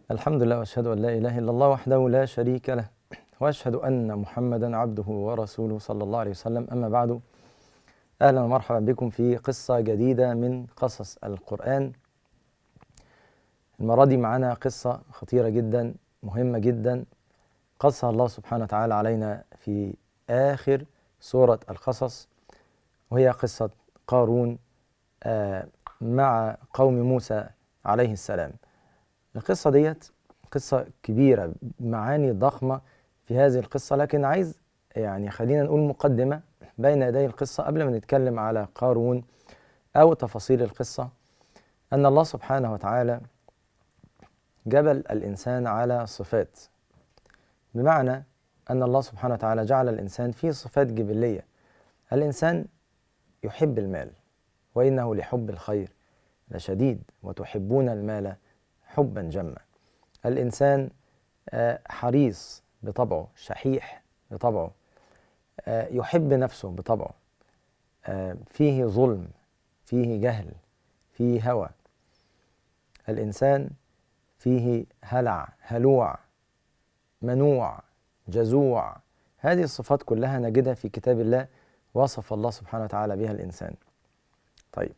الحمد لله واشهد ان لا اله الا الله وحده لا شريك له واشهد ان محمدا عبده ورسوله صلى الله عليه وسلم اما بعد اهلا ومرحبا بكم في قصه جديده من قصص القران المره دي معانا قصه خطيره جدا مهمه جدا قصها الله سبحانه وتعالى علينا في اخر سوره القصص وهي قصه قارون آه، مع قوم موسى عليه السلام القصة ديت قصة كبيرة معاني ضخمة في هذه القصة لكن عايز يعني خلينا نقول مقدمة بين يدي القصة قبل ما نتكلم على قارون أو تفاصيل القصة أن الله سبحانه وتعالى جبل الإنسان على صفات بمعنى أن الله سبحانه وتعالى جعل الإنسان فيه صفات جبلية الإنسان يحب المال وإنه لحب الخير لشديد وتحبون المال حبا جما الإنسان آه، حريص بطبعه شحيح بطبعه آه، يحب نفسه بطبعه آه، فيه ظلم فيه جهل فيه هوى الإنسان فيه هلع هلوع منوع جزوع هذه الصفات كلها نجدها في كتاب الله وصف الله سبحانه وتعالى بها الإنسان طيب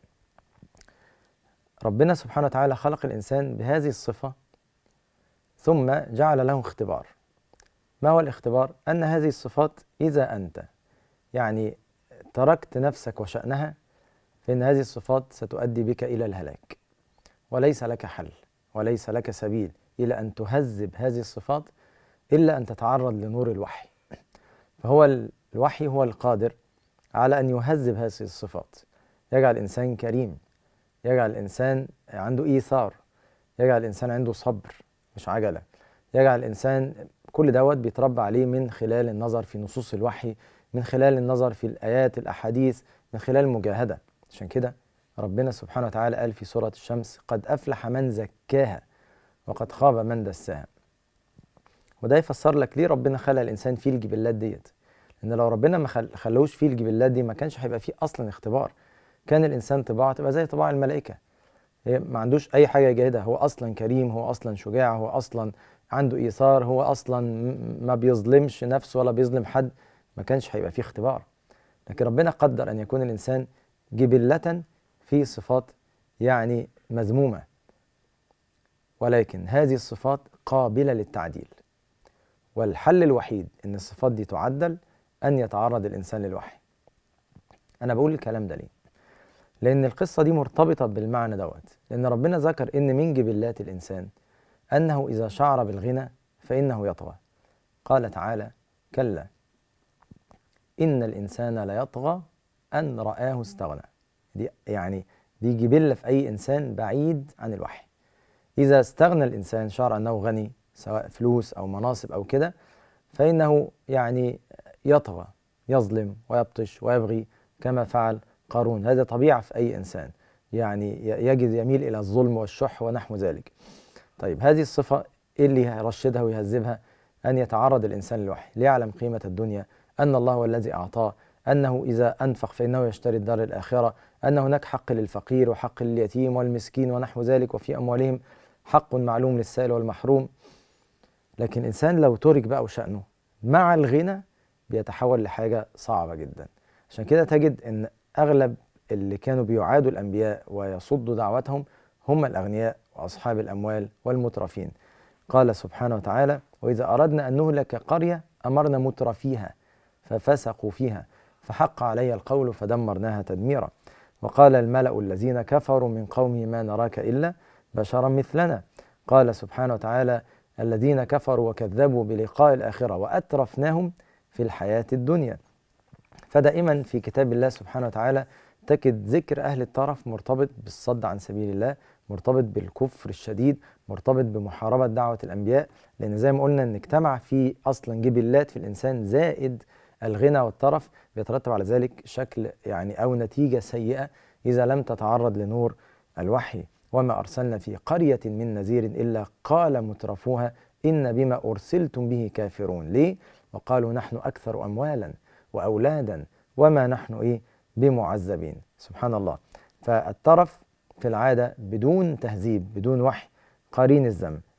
ربنا سبحانه وتعالى خلق الإنسان بهذه الصفة ثم جعل له اختبار ما هو الاختبار؟ أن هذه الصفات إذا أنت يعني تركت نفسك وشأنها فإن هذه الصفات ستؤدي بك إلى الهلاك وليس لك حل وليس لك سبيل إلى أن تهذب هذه الصفات إلا أن تتعرض لنور الوحي فهو الوحي هو القادر على أن يهذب هذه الصفات يجعل الإنسان كريم يجعل الإنسان عنده إيثار يجعل الإنسان عنده صبر مش عجلة يجعل الإنسان كل دوت بيتربى عليه من خلال النظر في نصوص الوحي من خلال النظر في الآيات الأحاديث من خلال المجاهدة عشان كده ربنا سبحانه وتعالى قال في سورة الشمس قد أفلح من زكاها وقد خاب من دساها وده يفسر لك ليه ربنا خلق الإنسان فيه الجبلات ديت لأن لو ربنا ما خلوش فيه الجبلات دي ما كانش هيبقى فيه أصلا اختبار كان الانسان طباعه تبقى زي طباع الملائكه ما عندوش اي حاجه يجاهدها هو اصلا كريم هو اصلا شجاع هو اصلا عنده ايثار هو اصلا ما بيظلمش نفسه ولا بيظلم حد ما كانش هيبقى فيه اختبار لكن ربنا قدر ان يكون الانسان جبله في صفات يعني مذمومه ولكن هذه الصفات قابله للتعديل والحل الوحيد ان الصفات دي تعدل ان يتعرض الانسان للوحي انا بقول الكلام ده ليه لأن القصة دي مرتبطة بالمعنى دوت لأن ربنا ذكر إن من جبلات الإنسان أنه إذا شعر بالغنى فإنه يطغى قال تعالى كلا إن الإنسان ليطغى أن رآه استغنى دي يعني دي جبلة في أي إنسان بعيد عن الوحي إذا استغنى الإنسان شعر أنه غني سواء فلوس أو مناصب أو كده فإنه يعني يطغى يظلم ويبطش ويبغي كما فعل قارون هذا طبيعة في أي إنسان يعني يجد يميل إلى الظلم والشح ونحو ذلك طيب هذه الصفة إيه اللي يرشدها ويهذبها أن يتعرض الإنسان للوحي ليعلم قيمة الدنيا أن الله هو الذي أعطاه أنه إذا أنفق فإنه يشتري الدار الآخرة أن هناك حق للفقير وحق لليتيم والمسكين ونحو ذلك وفي أموالهم حق معلوم للسائل والمحروم لكن الإنسان لو ترك بقى وشأنه مع الغنى بيتحول لحاجة صعبة جدا عشان كده تجد أن أغلب اللي كانوا بيعادوا الأنبياء ويصدوا دعوتهم هم الأغنياء وأصحاب الأموال والمترفين قال سبحانه وتعالى وإذا أردنا أن نهلك قرية أمرنا مترفيها ففسقوا فيها فحق علي القول فدمرناها تدميرا وقال الملأ الذين كفروا من قومه ما نراك إلا بشرا مثلنا قال سبحانه وتعالى الذين كفروا وكذبوا بلقاء الآخرة وأترفناهم في الحياة الدنيا فدائما في كتاب الله سبحانه وتعالى تجد ذكر أهل الطرف مرتبط بالصد عن سبيل الله مرتبط بالكفر الشديد مرتبط بمحاربة دعوة الأنبياء لأن زي ما قلنا أن اجتمع في أصلا جبلات في الإنسان زائد الغنى والطرف بيترتب على ذلك شكل يعني أو نتيجة سيئة إذا لم تتعرض لنور الوحي وما أرسلنا في قرية من نذير إلا قال مترفوها إن بما أرسلتم به كافرون ليه؟ وقالوا نحن أكثر أموالا وأولادا وما نحن إيه بمعذبين سبحان الله فالطرف في العادة بدون تهذيب بدون وحي قرين الذنب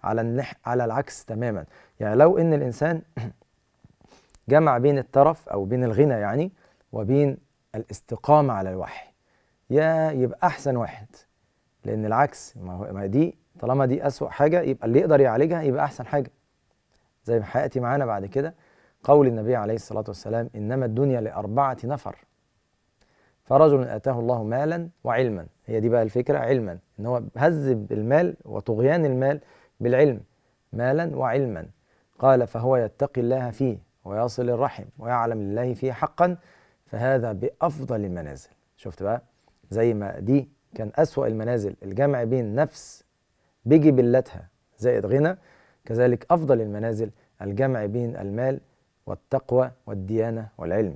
على النح على العكس تماما يعني لو ان الانسان جمع بين الترف او بين الغنى يعني وبين الاستقامه على الوحي يا يبقى احسن واحد لان العكس ما هو ما دي طالما دي اسوأ حاجه يبقى اللي يقدر يعالجها يبقى احسن حاجه زي ما هياتي معانا بعد كده قول النبي عليه الصلاه والسلام انما الدنيا لاربعه نفر فرجل اتاه الله مالا وعلما هي دي بقى الفكره علما ان هو هذب المال وطغيان المال بالعلم مالا وعلما قال فهو يتقي الله فيه ويصل الرحم ويعلم لله فيه حقا فهذا بافضل المنازل شفت بقى زي ما دي كان أسوأ المنازل الجمع بين نفس بجبلتها زائد غنى كذلك أفضل المنازل الجمع بين المال والتقوى والديانة والعلم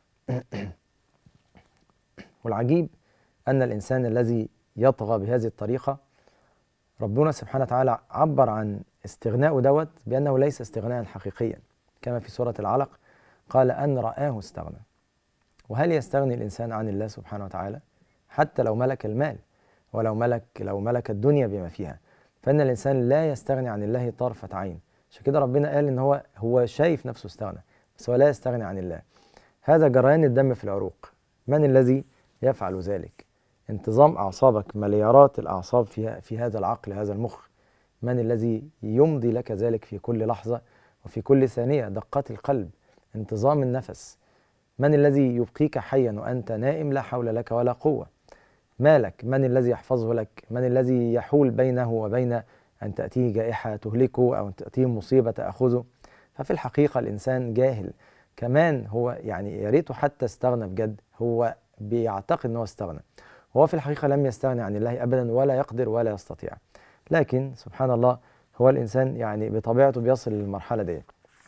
والعجيب أن الإنسان الذي يطغى بهذه الطريقة ربنا سبحانه وتعالى عبر عن استغناء دوت بأنه ليس استغناء حقيقيا كما في سورة العلق قال أن رآه استغنى وهل يستغني الإنسان عن الله سبحانه وتعالى؟ حتى لو ملك المال ولو ملك لو ملك الدنيا بما فيها فإن الإنسان لا يستغني عن الله طرفة عين عشان كده ربنا قال إن هو هو شايف نفسه استغنى بس هو لا يستغني عن الله هذا جريان الدم في العروق من الذي يفعل ذلك انتظام أعصابك مليارات الأعصاب في, في هذا العقل هذا المخ من الذي يمضي لك ذلك في كل لحظة وفي كل ثانية دقات القلب انتظام النفس من الذي يبقيك حيا وأنت نائم لا حول لك ولا قوة مالك من الذي يحفظه لك من الذي يحول بينه وبين أن تأتيه جائحة تهلكه أو أن تأتيه مصيبة تأخذه ففي الحقيقة الإنسان جاهل كمان هو يعني يا ريته حتى استغنى بجد هو بيعتقد أنه استغنى هو في الحقيقة لم يستغني عن الله أبدا ولا يقدر ولا يستطيع لكن سبحان الله هو الإنسان يعني بطبيعته بيصل للمرحلة دي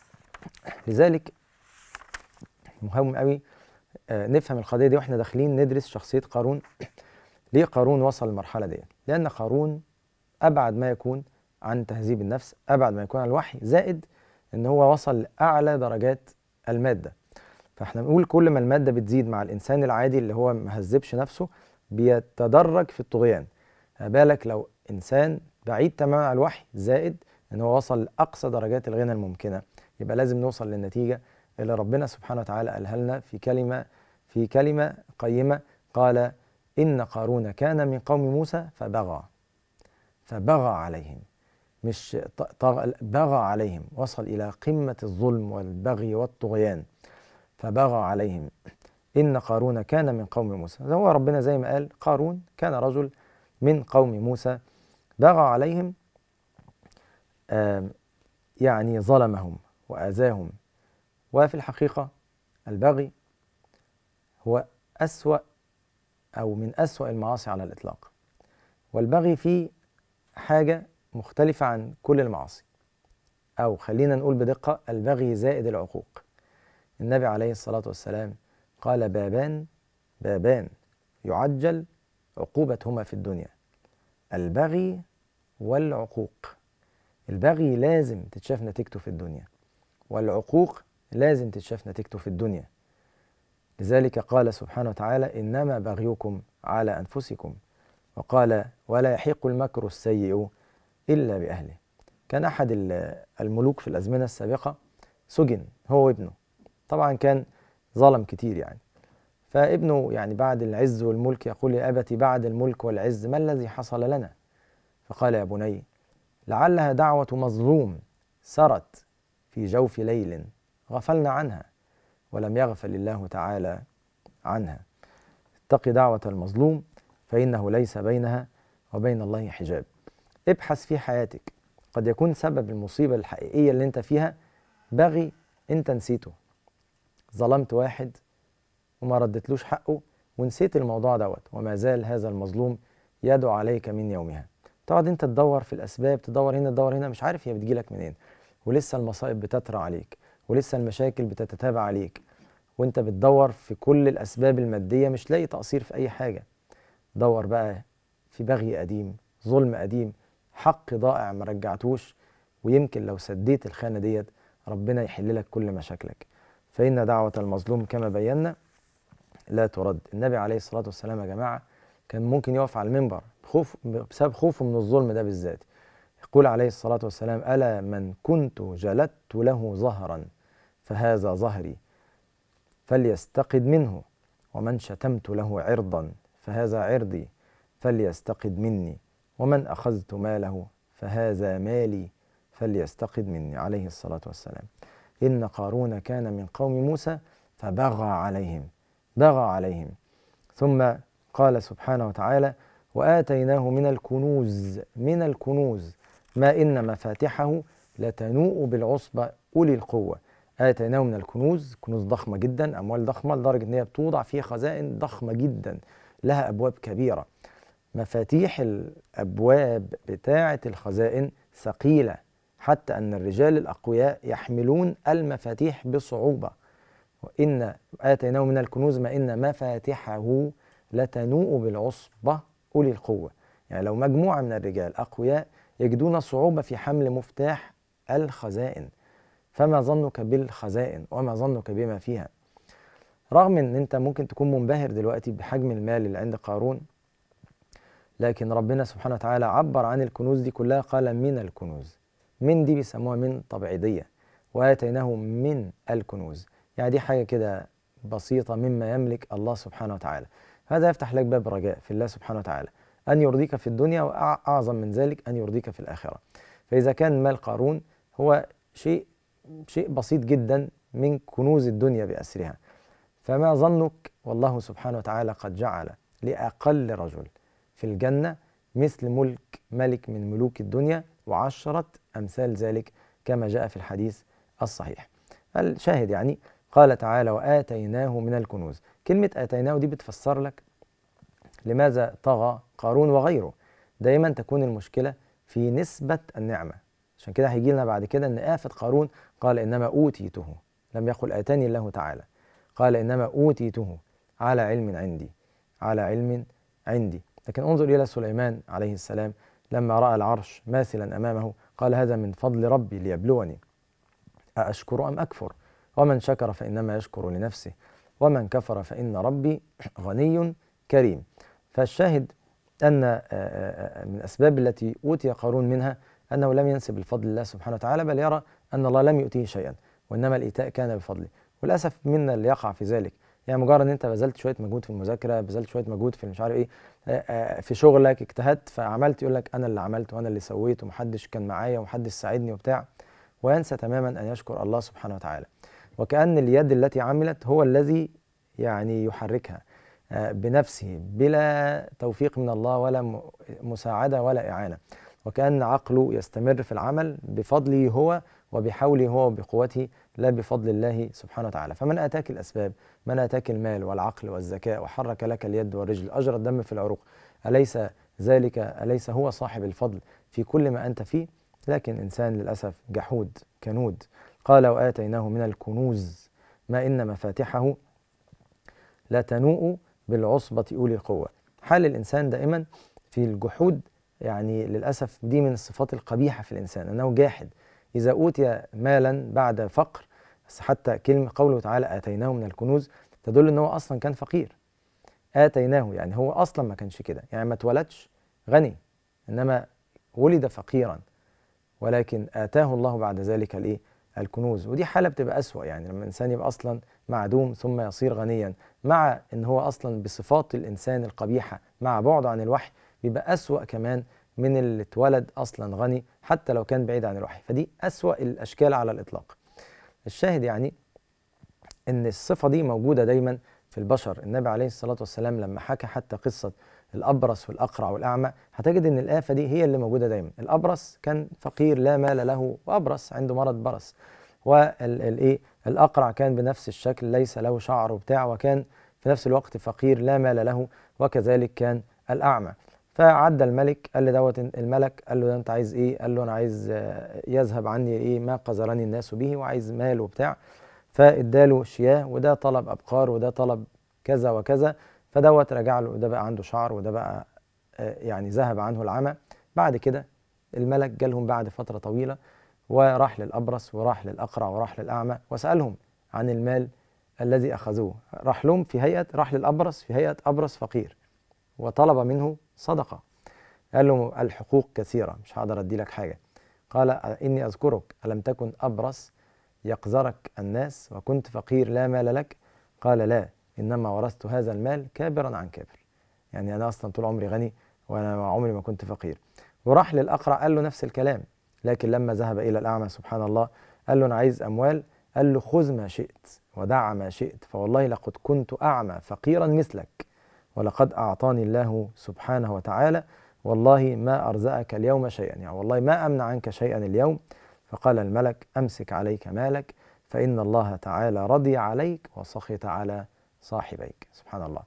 لذلك مهم قوي آه، نفهم القضية دي واحنا داخلين ندرس شخصية قارون ليه قارون وصل للمرحلة دي؟ لأن قارون أبعد ما يكون عن تهذيب النفس أبعد ما يكون عن الوحي زائد إن هو وصل لأعلى درجات المادة فاحنا بنقول كل ما المادة بتزيد مع الإنسان العادي اللي هو مهذبش نفسه بيتدرج في الطغيان بالك لو إنسان بعيد تماما عن الوحي زائد إن هو وصل لأقصى درجات الغنى الممكنة يبقى لازم نوصل للنتيجة اللي ربنا سبحانه وتعالى قالها لنا في كلمة في كلمة قيمة قال إن قارون كان من قوم موسى فبغى فبغى عليهم مش بغى عليهم وصل إلى قمة الظلم والبغي والطغيان فبغى عليهم إن قارون كان من قوم موسى هو ربنا زي ما قال قارون كان رجل من قوم موسى بغى عليهم يعني ظلمهم وآذاهم وفي الحقيقة البغي هو أسوأ أو من أسوأ المعاصي على الإطلاق والبغي فيه حاجة مختلفة عن كل المعاصي أو خلينا نقول بدقة البغي زائد العقوق النبي عليه الصلاة والسلام قال بابان بابان يعجل عقوبتهما في الدنيا البغي والعقوق البغي لازم تتشاف نتيجته في الدنيا والعقوق لازم تتشاف نتيجته في الدنيا لذلك قال سبحانه وتعالى إنما بغيكم على أنفسكم وقال ولا يحيق المكر السيء إلا بأهله كان أحد الملوك في الأزمنة السابقة سجن هو وابنه طبعا كان ظلم كتير يعني فابنه يعني بعد العز والملك يقول يا أبتي بعد الملك والعز ما الذي حصل لنا فقال يا بني لعلها دعوة مظلوم سرت في جوف ليل غفلنا عنها ولم يغفل الله تعالى عنها اتق دعوة المظلوم فإنه ليس بينها وبين الله حجاب ابحث في حياتك قد يكون سبب المصيبة الحقيقية اللي انت فيها بغي انت نسيته ظلمت واحد وما ردتلوش حقه ونسيت الموضوع دوت وما زال هذا المظلوم يدعو عليك من يومها تقعد انت تدور في الاسباب تدور هنا تدور هنا مش عارف هي بتجيلك منين ولسه المصائب بتترى عليك ولسه المشاكل بتتتابع عليك وانت بتدور في كل الاسباب الماديه مش لاقي تقصير في اي حاجه دور بقى في بغي قديم ظلم قديم حق ضائع ما رجعتوش ويمكن لو سديت الخانه ديت ربنا يحل لك كل مشاكلك فان دعوه المظلوم كما بينا لا ترد النبي عليه الصلاه والسلام يا جماعه كان ممكن يقف على المنبر خوف بسبب خوفه من الظلم ده بالذات يقول عليه الصلاة والسلام ألا من كنت جلدت له ظهرا فهذا ظهري فليستقد منه ومن شتمت له عرضا فهذا عرضي فليستقد مني ومن أخذت ماله فهذا مالي فليستقد مني عليه الصلاة والسلام إن قارون كان من قوم موسى فبغى عليهم بغى عليهم ثم قال سبحانه وتعالى وآتيناه من الكنوز من الكنوز ما إن مفاتحه لتنوء بالعصبة أولي القوة آتيناه من الكنوز كنوز ضخمة جدا أموال ضخمة لدرجة أن هي بتوضع فيها خزائن ضخمة جدا لها أبواب كبيرة مفاتيح الأبواب بتاعة الخزائن ثقيلة حتى أن الرجال الأقوياء يحملون المفاتيح بصعوبة وإن آتيناه من الكنوز ما إن مفاتحه لتنوء بالعصبة أولي القوة يعني لو مجموعة من الرجال أقوياء يجدون صعوبة في حمل مفتاح الخزائن فما ظنك بالخزائن وما ظنك بما فيها رغم ان انت ممكن تكون منبهر دلوقتي بحجم المال اللي عند قارون لكن ربنا سبحانه وتعالى عبر عن الكنوز دي كلها قال من الكنوز من دي بيسموها من طبيعية وآتيناه من الكنوز يعني دي حاجة كده بسيطة مما يملك الله سبحانه وتعالى هذا يفتح لك باب رجاء في الله سبحانه وتعالى أن يرضيك في الدنيا وأعظم من ذلك أن يرضيك في الآخرة فإذا كان مال قارون هو شيء شيء بسيط جدا من كنوز الدنيا بأسرها فما ظنك والله سبحانه وتعالى قد جعل لأقل رجل في الجنة مثل ملك ملك من ملوك الدنيا وعشرة أمثال ذلك كما جاء في الحديث الصحيح الشاهد يعني قال تعالى وآتيناه من الكنوز كلمة آتيناه دي بتفسر لك لماذا طغى قارون وغيره دايما تكون المشكلة في نسبة النعمة عشان كده هيجي لنا بعد كده ان آفة قارون قال إنما أوتيته لم يقل آتاني الله تعالى قال إنما أوتيته على علم عندي على علم عندي لكن انظر إلى سليمان عليه السلام لما رأى العرش ماثلا أمامه قال هذا من فضل ربي ليبلوني أأشكر أم أكفر ومن شكر فإنما يشكر لنفسه ومن كفر فإن ربي غني كريم فالشاهد أن من الأسباب التي أوتي قارون منها أنه لم ينسب الفضل لله سبحانه وتعالى بل يرى أن الله لم يؤتيه شيئا وإنما الإيتاء كان بفضله وللأسف منا اللي يقع في ذلك يعني مجرد ان انت بذلت شويه مجهود في المذاكره بذلت شويه مجهود في مش عارف ايه في شغلك اجتهدت فعملت يقول لك انا اللي عملت وانا اللي سويت ومحدش كان معايا ومحدش ساعدني وبتاع وينسى تماما ان يشكر الله سبحانه وتعالى وكأن اليد التي عملت هو الذي يعني يحركها بنفسه بلا توفيق من الله ولا مساعدة ولا إعانة وكأن عقله يستمر في العمل بفضله هو وبحوله هو وبقوته لا بفضل الله سبحانه وتعالى فمن آتاك الأسباب من آتاك المال والعقل والذكاء وحرك لك اليد والرجل أجرى الدم في العروق أليس ذلك أليس هو صاحب الفضل في كل ما أنت فيه لكن إنسان للأسف جحود كنود قال وآتيناه من الكنوز ما إن مفاتحه لا تنوء بالعصبة أولي القوة حال الإنسان دائما في الجحود يعني للأسف دي من الصفات القبيحة في الإنسان أنه جاحد إذا أوتي مالا بعد فقر بس حتى كلمة قوله تعالى آتيناه من الكنوز تدل أنه أصلا كان فقير آتيناه يعني هو أصلا ما كانش كده يعني ما اتولدش غني إنما ولد فقيرا ولكن آتاه الله بعد ذلك الإيه الكنوز ودي حالة بتبقى أسوأ يعني لما الإنسان يبقى أصلا معدوم ثم يصير غنيا مع إن هو أصلا بصفات الإنسان القبيحة مع بعده عن الوحي بيبقى أسوأ كمان من اللي اتولد أصلا غني حتى لو كان بعيد عن الوحي فدي أسوأ الأشكال على الإطلاق الشاهد يعني إن الصفة دي موجودة دايما في البشر النبي عليه الصلاة والسلام لما حكى حتى قصة الأبرص والأقرع والأعمى هتجد إن الآفة دي هي اللي موجودة دايما الأبرص كان فقير لا مال له وأبرص عنده مرض برص والإيه الأقرع كان بنفس الشكل ليس له شعر وبتاع وكان في نفس الوقت فقير لا مال له وكذلك كان الأعمى فعدى الملك قال لدوت الملك قال له ده انت عايز ايه قال له انا عايز يذهب عني ايه ما قذرني الناس به وعايز مال وبتاع فاداله شياه وده طلب ابقار وده طلب كذا وكذا فدوت رجع له ده بقى عنده شعر وده بقى يعني ذهب عنه العمى بعد كده الملك جالهم بعد فتره طويله وراح للابرص وراح للاقرع وراح للاعمى وسالهم عن المال الذي اخذوه راح لهم في هيئه راح للابرص في هيئه ابرص فقير وطلب منه صدقة قال له الحقوق كثيرة مش هقدر أدي لك حاجة قال إني أذكرك ألم تكن أبرص يقذرك الناس وكنت فقير لا مال لك قال لا إنما ورثت هذا المال كابرا عن كابر يعني أنا أصلا طول عمري غني وأنا عمري ما كنت فقير وراح للأقرع قال له نفس الكلام لكن لما ذهب إلى الأعمى سبحان الله قال له أنا عايز أموال قال له خذ ما شئت ودع ما شئت فوالله لقد كنت أعمى فقيرا مثلك ولقد أعطاني الله سبحانه وتعالى والله ما أرزقك اليوم شيئا يعني والله ما أمنع عنك شيئا اليوم فقال الملك أمسك عليك مالك فإن الله تعالى رضي عليك وسخط على صاحبيك سبحان الله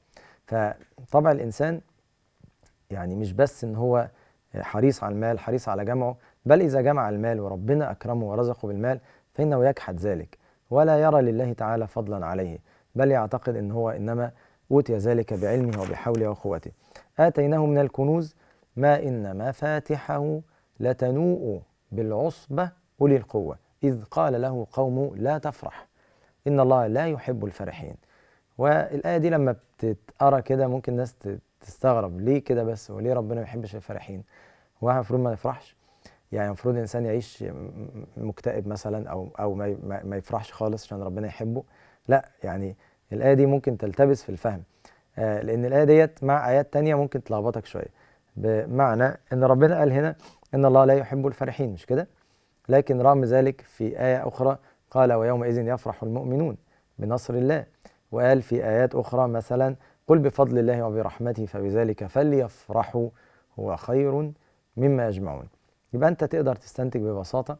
فطبع الإنسان يعني مش بس إن هو حريص على المال حريص على جمعه بل إذا جمع المال وربنا أكرمه ورزقه بالمال فإنه يجحد ذلك ولا يرى لله تعالى فضلا عليه بل يعتقد إن هو إنما أوتي ذلك بعلمه وبحوله وقوته آتيناه من الكنوز ما إن مفاتحه لتنوء بالعصبة أولي القوة إذ قال له قومه لا تفرح إن الله لا يحب الفرحين والآية دي لما بتتقرا كده ممكن الناس تستغرب ليه كده بس وليه ربنا ما يحبش الفرحين هو المفروض ما نفرحش يعني المفروض الانسان يعيش مكتئب مثلا او او ما ما يفرحش خالص عشان ربنا يحبه لا يعني الايه دي ممكن تلتبس في الفهم آه لان الايه ديت مع ايات تانية ممكن تلخبطك شويه بمعنى ان ربنا قال هنا ان الله لا يحب الفرحين مش كده لكن رغم ذلك في ايه اخرى قال ويومئذ يفرح المؤمنون بنصر الله وقال في ايات اخرى مثلا قل بفضل الله وبرحمته فبذلك فليفرحوا هو خير مما يجمعون يبقى انت تقدر تستنتج ببساطه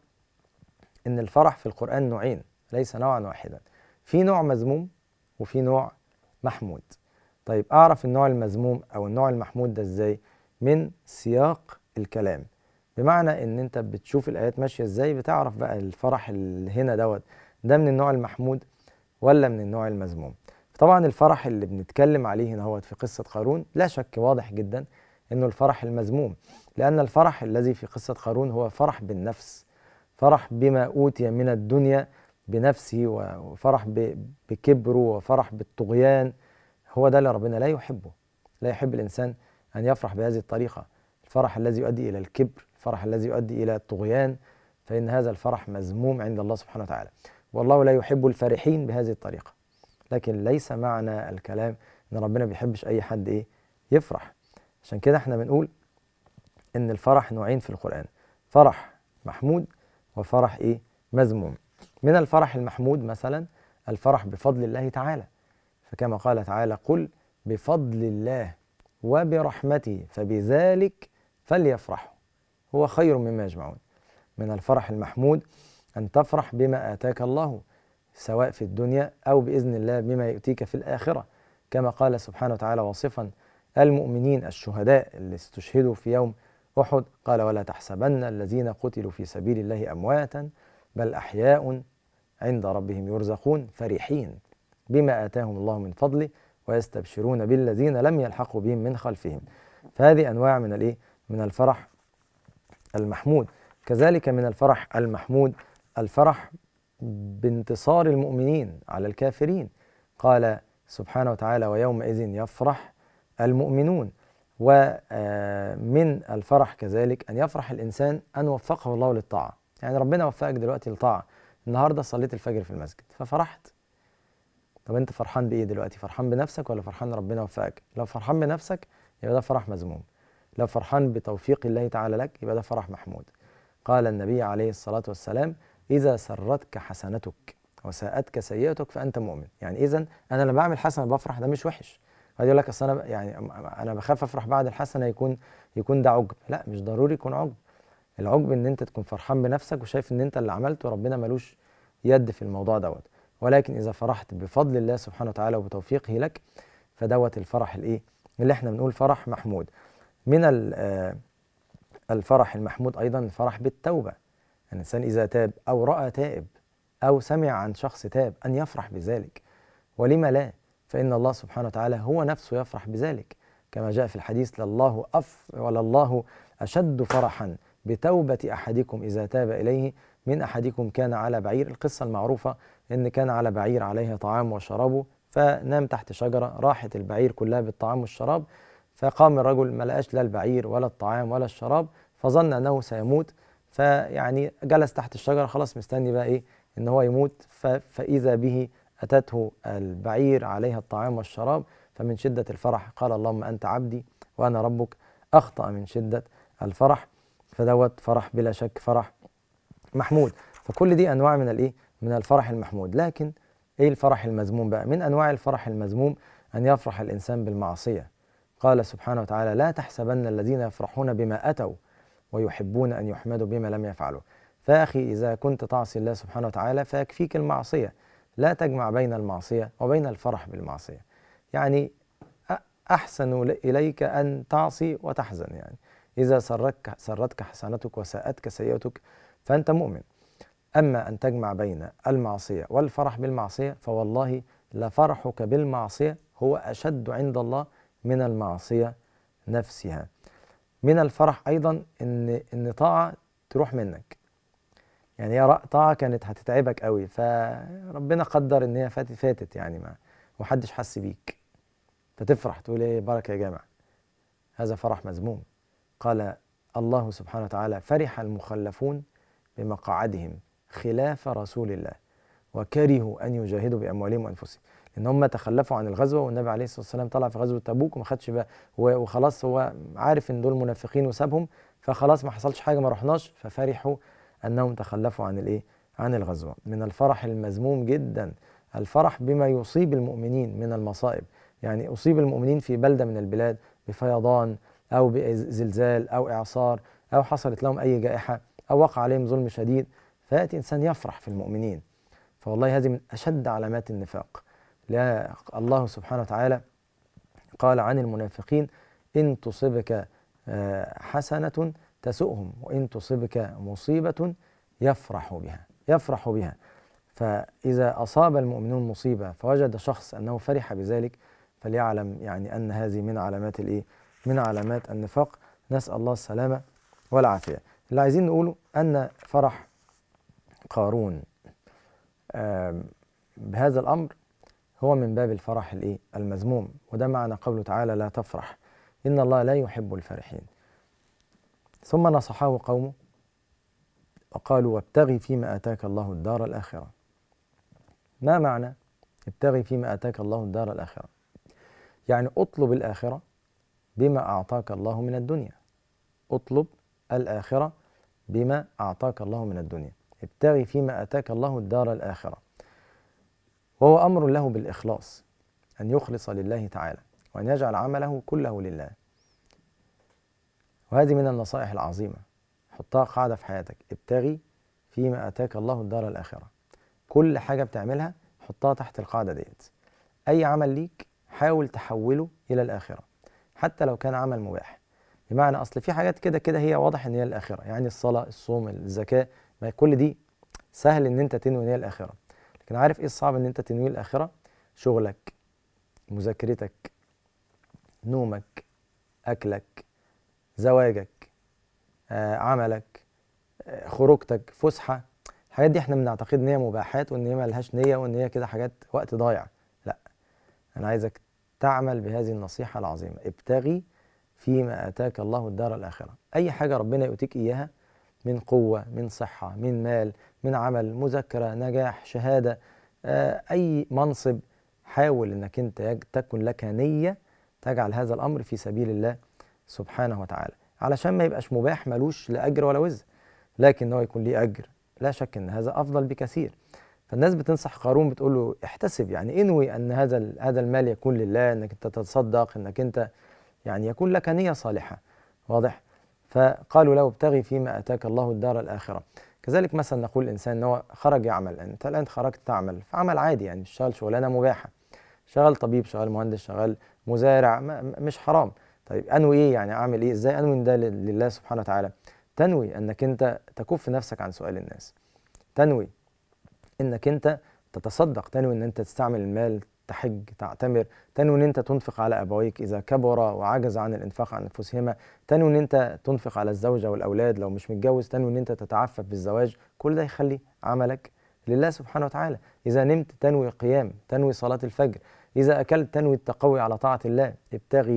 ان الفرح في القران نوعين ليس نوعا واحدا في نوع مذموم وفي نوع محمود طيب اعرف النوع المذموم او النوع المحمود ده ازاي من سياق الكلام بمعنى ان انت بتشوف الايات ماشيه ازاي بتعرف بقى الفرح اللي هنا دوت ده من النوع المحمود ولا من النوع المذموم طبعا الفرح اللي بنتكلم عليه هنا هو في قصه قارون لا شك واضح جدا انه الفرح المذموم لان الفرح الذي في قصه قارون هو فرح بالنفس فرح بما اوتي من الدنيا بنفسه وفرح بكبره وفرح بالطغيان هو ده اللي ربنا لا يحبه لا يحب الانسان ان يفرح بهذه الطريقه الفرح الذي يؤدي الى الكبر الفرح الذي يؤدي الى الطغيان فان هذا الفرح مذموم عند الله سبحانه وتعالى والله لا يحب الفرحين بهذه الطريقه لكن ليس معنى الكلام ان ربنا ما بيحبش اي حد ايه يفرح عشان كده احنا بنقول ان الفرح نوعين في القرآن فرح محمود وفرح ايه مذموم من الفرح المحمود مثلا الفرح بفضل الله تعالى فكما قال تعالى قل بفضل الله وبرحمته فبذلك فليفرحوا هو خير مما يجمعون من الفرح المحمود أن تفرح بما آتاك الله سواء في الدنيا أو بإذن الله بما يؤتيك في الآخرة كما قال سبحانه وتعالى واصفا المؤمنين الشهداء اللي استشهدوا في يوم أحد قال ولا تحسبن الذين قتلوا في سبيل الله أمواتا بل أحياء عند ربهم يرزقون فرحين بما آتاهم الله من فضله ويستبشرون بالذين لم يلحقوا بهم من خلفهم فهذه أنواع من الإيه؟ من الفرح المحمود كذلك من الفرح المحمود الفرح بانتصار المؤمنين على الكافرين قال سبحانه وتعالى ويومئذ يفرح المؤمنون ومن الفرح كذلك أن يفرح الإنسان أن وفقه الله للطاعة يعني ربنا وفقك دلوقتي للطاعة النهاردة صليت الفجر في المسجد ففرحت طب أنت فرحان بإيه دلوقتي فرحان بنفسك ولا فرحان ربنا وفقك لو فرحان بنفسك يبقى ده فرح مذموم لو فرحان بتوفيق الله تعالى لك يبقى ده فرح محمود قال النبي عليه الصلاة والسلام إذا سرتك حسنتك وساءتك سيئتك فأنت مؤمن يعني إذا أنا لما بعمل حسنة بفرح ده مش وحش بعد يقول لك اصل انا يعني انا بخاف افرح بعد الحسنه يكون يكون ده عجب لا مش ضروري يكون عجب العجب ان انت تكون فرحان بنفسك وشايف ان انت اللي عملته وربنا ملوش يد في الموضوع دوت ولكن اذا فرحت بفضل الله سبحانه وتعالى وبتوفيقه لك فدوت الفرح الايه اللي احنا بنقول فرح محمود من الفرح المحمود ايضا الفرح بالتوبه الانسان اذا تاب او راى تائب او سمع عن شخص تاب ان يفرح بذلك ولم لا فإن الله سبحانه وتعالى هو نفسه يفرح بذلك كما جاء في الحديث لله أف ولله أشد فرحا بتوبة أحدكم إذا تاب إليه من أحدكم كان على بعير القصة المعروفة إن كان على بعير عليها طعام وشرابه فنام تحت شجرة راحت البعير كلها بالطعام والشراب فقام الرجل ما لقاش لا البعير ولا الطعام ولا الشراب فظن انه سيموت فيعني جلس تحت الشجره خلاص مستني بقى ايه ان هو يموت فاذا به اتته البعير عليها الطعام والشراب فمن شده الفرح قال اللهم انت عبدي وانا ربك اخطا من شده الفرح فدوت فرح بلا شك فرح محمود فكل دي انواع من الايه من الفرح المحمود لكن ايه الفرح المذموم بقى من انواع الفرح المذموم ان يفرح الانسان بالمعصيه قال سبحانه وتعالى لا تحسبن الذين يفرحون بما اتوا ويحبون ان يحمدوا بما لم يفعلوا فاخي اذا كنت تعصي الله سبحانه وتعالى فيكفيك المعصيه لا تجمع بين المعصيه وبين الفرح بالمعصيه يعني احسن اليك ان تعصي وتحزن يعني اذا سرتك سرتك حسنتك وساءتك سيئتك فانت مؤمن أما أن تجمع بين المعصية والفرح بالمعصية فوالله لفرحك بالمعصية هو أشد عند الله من المعصية نفسها من الفرح أيضا إن إن طاعة تروح منك يعني هي طاعة كانت هتتعبك قوي فربنا قدر إن هي فاتت فاتت يعني ما ومحدش حس بيك فتفرح تقول إيه بركة يا جامع هذا فرح مذموم قال الله سبحانه وتعالى فرح المخلفون بمقعدهم خلاف رسول الله وكرهوا ان يجاهدوا باموالهم وانفسهم لان هم تخلفوا عن الغزوه والنبي عليه الصلاه والسلام طلع في غزوه تبوك وما خدش بقى وخلاص هو عارف ان دول منافقين وسابهم فخلاص ما حصلش حاجه ما رحناش ففرحوا انهم تخلفوا عن الايه عن الغزوه من الفرح المذموم جدا الفرح بما يصيب المؤمنين من المصائب يعني اصيب المؤمنين في بلده من البلاد بفيضان او بزلزال او اعصار او حصلت لهم اي جائحه او وقع عليهم ظلم شديد فيأتي إنسان يفرح في المؤمنين فوالله هذه من أشد علامات النفاق لا الله سبحانه وتعالى قال عن المنافقين إن تصبك آه، حسنة تسؤهم وإن تصبك مصيبة يفرح بها يفرح بها فإذا أصاب المؤمنون مصيبة فوجد شخص أنه فرح بذلك فليعلم يعني أن هذه من علامات الإيه؟ من علامات النفاق نسأل الله السلامة والعافية اللي عايزين نقوله أن فرح قارون بهذا الأمر هو من باب الفرح الايه المذموم وده معنى قوله تعالى لا تفرح إن الله لا يحب الفرحين ثم نصحه قومه وقالوا وابتغي فيما آتاك الله الدار الآخرة ما معنى ابتغي فيما آتاك الله الدار الآخرة يعني اطلب الآخرة بما أعطاك الله من الدنيا اطلب الآخرة بما أعطاك الله من الدنيا ابتغي فيما اتاك الله الدار الاخره وهو امر له بالاخلاص ان يخلص لله تعالى وان يجعل عمله كله لله وهذه من النصائح العظيمه حطها قاعده في حياتك ابتغي فيما اتاك الله الدار الاخره كل حاجه بتعملها حطها تحت القاعده ديت اي عمل ليك حاول تحوله الى الاخره حتى لو كان عمل مباح بمعنى اصل في حاجات كده كده هي واضح ان هي الاخره يعني الصلاه الصوم الزكاه ما كل دي سهل ان انت تنوي نيه الاخره لكن عارف ايه الصعب ان انت تنوي الاخره شغلك مذاكرتك نومك اكلك زواجك آه، عملك آه، خروجتك فسحه الحاجات دي احنا بنعتقد ان هي مباحات وان هي ملهاش نيه وان هي كده حاجات وقت ضايع لا انا عايزك تعمل بهذه النصيحه العظيمه ابتغي فيما اتاك الله الدار الاخره اي حاجه ربنا يؤتيك اياها من قوة من صحة من مال من عمل مذاكرة نجاح شهادة آه، أي منصب حاول أنك أنت تكن لك نية تجعل هذا الأمر في سبيل الله سبحانه وتعالى علشان ما يبقاش مباح ملوش لا أجر ولا وزر لكن هو يكون ليه أجر لا شك أن هذا أفضل بكثير فالناس بتنصح قارون بتقول له احتسب يعني انوي ان هذا هذا المال يكون لله انك انت تتصدق انك انت يعني يكون لك نيه صالحه واضح فقالوا له ابتغي فيما اتاك الله الدار الاخره كذلك مثلا نقول الانسان ان هو خرج يعمل انت الان خرجت تعمل فعمل عادي يعني مش شغال شغلانه مباحه شغال طبيب شغال مهندس شغال مزارع مش حرام طيب انوي ايه يعني اعمل ايه ازاي انوي ده لله سبحانه وتعالى تنوي انك انت تكف نفسك عن سؤال الناس تنوي انك انت تتصدق تنوي ان انت تستعمل المال تحج تعتمر تنوي ان انت تنفق على ابويك اذا كبر وعجز عن الانفاق عن انفسهما تنوي ان انت تنفق على الزوجه والاولاد لو مش متجوز تنوي ان انت تتعفف بالزواج كل ده يخلي عملك لله سبحانه وتعالى اذا نمت تنوي قيام تنوي صلاه الفجر اذا اكلت تنوي التقوي على طاعه الله ابتغي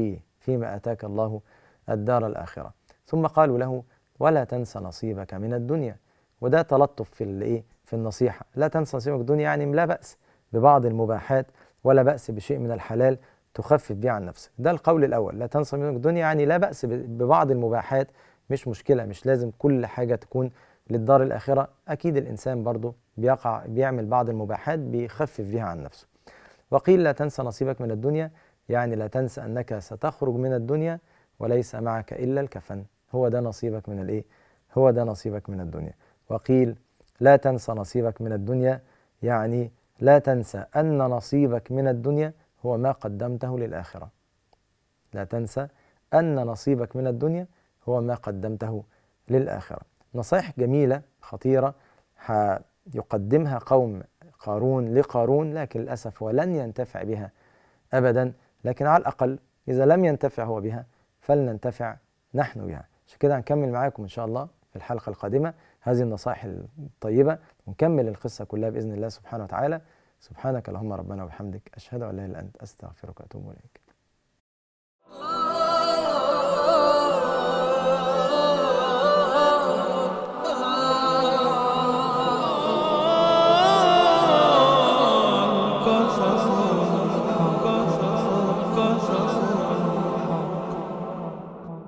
فيما آتاك الله الدار الآخرة ثم قالوا له ولا تنس نصيبك من الدنيا وده تلطف في الايه في النصيحة لا تنسى نصيبك من الدنيا يعني لا بأس ببعض المباحات ولا بأس بشيء من الحلال تخفف به عن نفسك ده القول الأول لا تنسى نصيبك من الدنيا يعني لا بأس ببعض المباحات مش مشكلة مش لازم كل حاجة تكون للدار الآخرة أكيد الإنسان برضه بيقع بيعمل بعض المباحات بيخفف بها عن نفسه وقيل لا تنسى نصيبك من الدنيا يعني لا تنسى أنك ستخرج من الدنيا وليس معك إلا الكفن هو ده نصيبك من الإيه؟ هو ده نصيبك من الدنيا وقيل لا تنسى نصيبك من الدنيا يعني لا تنسى أن نصيبك من الدنيا هو ما قدمته للآخرة لا تنسى أن نصيبك من الدنيا هو ما قدمته للآخرة نصائح جميلة خطيرة يقدمها قوم قارون لقارون لكن للأسف هو لن ينتفع بها أبدا لكن على الأقل إذا لم ينتفع هو بها فلننتفع نحن بها عشان كده هنكمل معاكم إن شاء الله في الحلقة القادمة هذه النصائح الطيبة ونكمل القصة كلها بإذن الله سبحانه وتعالى سبحانك اللهم ربنا وبحمدك أشهد أن لا إله إلا أنت أستغفرك وأتوب إليك